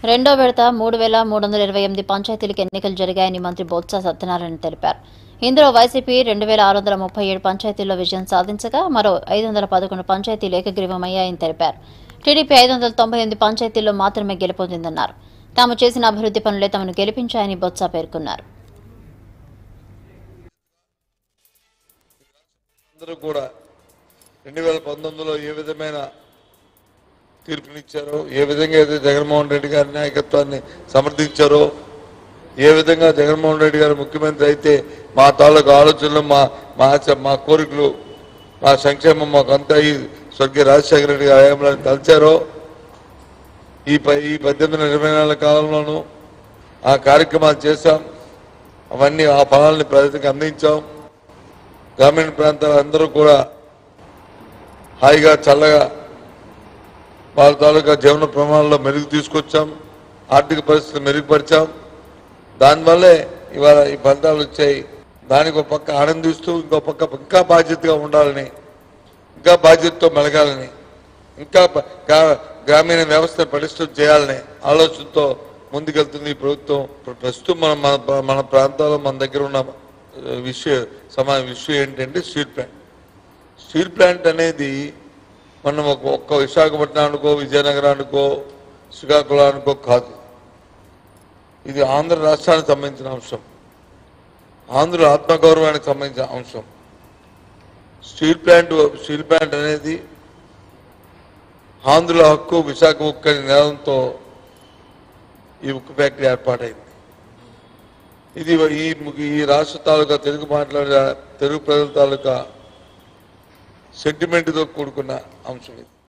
రెండో విడత మూడు వేల మూడు వందల ఇరవై ఎనిమిది పంచాయతీలకు ఎన్నికలు జరిగాయని మంత్రి బొత్స సత్యనారాయణ తెలిపారు ఇందులో వైసీపీ రెండు వేల ఆరు వందల ముప్పై ఏడు పంచాయతీల్లో విజయం సాధించగా మరో ఐదు వందల పదకొండు పంచాయతీలు ఏకగ్రీవమయ్యాయని తెలిపారు టీడీపీ ఐదు వందల తొంభై ఎనిమిది పంచాయతీల్లో మాత్రమే గెలుపొందిందన్నారు తాము చేసిన అభివృద్ధి పనులే తమను గెలిపించాయని బొత్స పేర్కొన్నారు అందరూ కూడా రెండు వేల పంతొమ్మిదిలో ఏ విధమైన తీర్పునిచ్చారో ఏ విధంగా అయితే జగన్మోహన్ రెడ్డి గారి నాయకత్వాన్ని సమర్థించారో ఏ విధంగా జగన్మోహన్ రెడ్డి గారు ముఖ్యమంత్రి అయితే మా తాలూకు ఆలోచనలు మా మా ఆశ మా కోరికలు మా సంక్షేమం మాకంతా ఈ స్వర్గీయ రాజశేఖర రెడ్డి గారి హయాంలో తలిచారో ఈ ప ఈ పద్దెనిమిది ఇరవై నెలల కాలంలోనూ ఆ కార్యక్రమాలు చేశాం అవన్నీ ఆ ఫలాల్ని ప్రజలకు అందించాం గ్రామీణ ప్రాంతాల అందరూ కూడా హాయిగా చల్లగా వాళ్ళ తాలూకా జీవన ప్రమాణాల్లో మెరుగు తీసుకొచ్చాం ఆర్థిక పరిస్థితులు మెరుగుపరిచాం దానివల్లే ఇవాళ ఈ ఫలితాలు వచ్చాయి దానికి ఒక పక్క ఆనందిస్తూ ఇంకో పక్క ఇంకా బాధ్యతగా ఉండాలని ఇంకా బాధ్యతతో మెలగాలని ఇంకా ప- గ్రా- గ్రామీణ వ్యవస్థ పటిష్టం చేయాలని ఆలోచనతో ముందుకెళ్తుంది ఈ ప్రభుత్వం ఇప్పుడు ప్రస్తుతం మన మన మన ప్రాంతాల్లో మన దగ్గర ఉన్న ఆ, విషయ సమా విషయం ఏంటంటే స్టీల్ ప్లాంట్ స్టీల్ ప్లాంట్ అనేది మనం ఒక ఒక్క విశాఖపట్నానికో విజయనగరానికో శ్రీకాకుళానికో కాదు ఇది ఆంధ్ర రాష్ట్రానికి సంబంధించిన అంశం ఆంధ్ర ఆత్మగౌరవానికి సంబంధించిన అంశం స్టీల్ ప్లాంట్ స్టీల్ ప్లాంట్ అనేది ఆంధ్రుల హక్కు విశాఖ ఉక్కు అనే నినాదంతో ఈ ఉక్కు ఫ్యాక్టరీ ఏర్పాటైంది ఇది ఈ ఈ రాష్ట్ర తాలూకా తెలుగు మాట్లాడే తెలుగు ప్రజల తాలూకా సెంటిమెంట్తో కూడుకున్న అంశం ఇది